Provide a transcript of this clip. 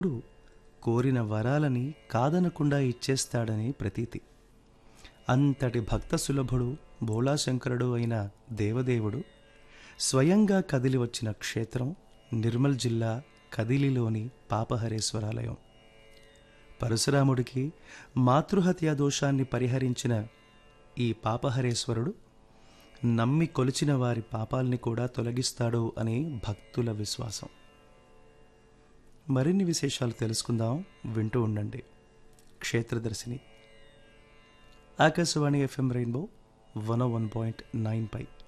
కోరిన వరాలని కాదనకుండా ఇచ్చేస్తాడని ప్రతీతి అంతటి భక్త సులభుడు భోళాశంకరుడు అయిన దేవదేవుడు స్వయంగా కదిలి వచ్చిన క్షేత్రం నిర్మల్ జిల్లా కదిలిలోని పాపహరేశ్వరాలయం పరశురాముడికి మాతృహత్యా దోషాన్ని పరిహరించిన ఈ పాపహరేశ్వరుడు నమ్మి కొలిచిన వారి పాపాల్ని కూడా తొలగిస్తాడు అని భక్తుల విశ్వాసం మరిన్ని విశేషాలు తెలుసుకుందాం వింటూ ఉండండి క్షేత్రదర్శిని Akashvani FM rainbow one one point nine పై